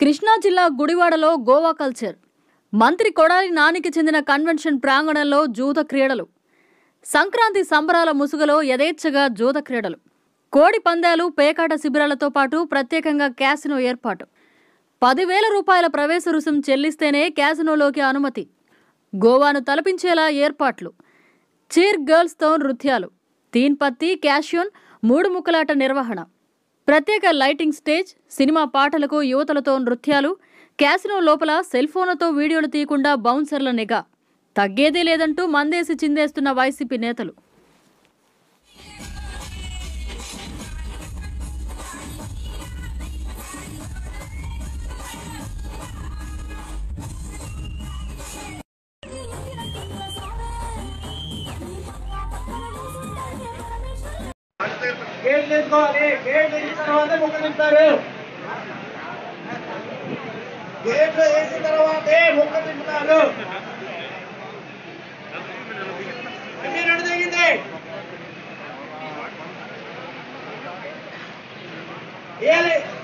కృష్ణా జిల్లా గుడివాడలో గోవా కల్చర్ మంత్రి కొడాలి నానికి చెందిన కన్వెన్షన్ ప్రాంగణంలో జూద క్రీడలు సంక్రాంతి సంబరాల ముసుగులో యథేచ్ఛగా జూద క్రీడలు కోడి పందాలు పేకాట శిబిరాలతో పాటు ప్రత్యేకంగా క్యాసినో ఏర్పాటు పదివేల రూపాయల ప్రవేశ రుసుం చెల్లిస్తేనే క్యాసినోలోకి అనుమతి గోవాను తలపించేలా ఏర్పాట్లు చీర్ గర్ల్స్తో నృత్యాలు తీన్ పత్తి క్యాష్యూన్ మూడు ముక్కలాట నిర్వహణ ప్రత్యేక లైటింగ్ స్టేజ్ సినిమా పాటలకు యువతలతో నృత్యాలు క్యాసినో లోపల సెల్ ఫోన్లతో వీడియోలు తీయకుండా బౌన్సర్ల నిఘా తగ్గేదే లేదంటూ మందేసి చిందేస్తున్న వైసీపీ నేతలు గేట్ తీసుకోవాలి గేట్ తీసిన తర్వాత ముక్క తింటారు గేట్ వేసిన తర్వాతే ముక్క తింటున్నారు రెండు తెగింది ఏలి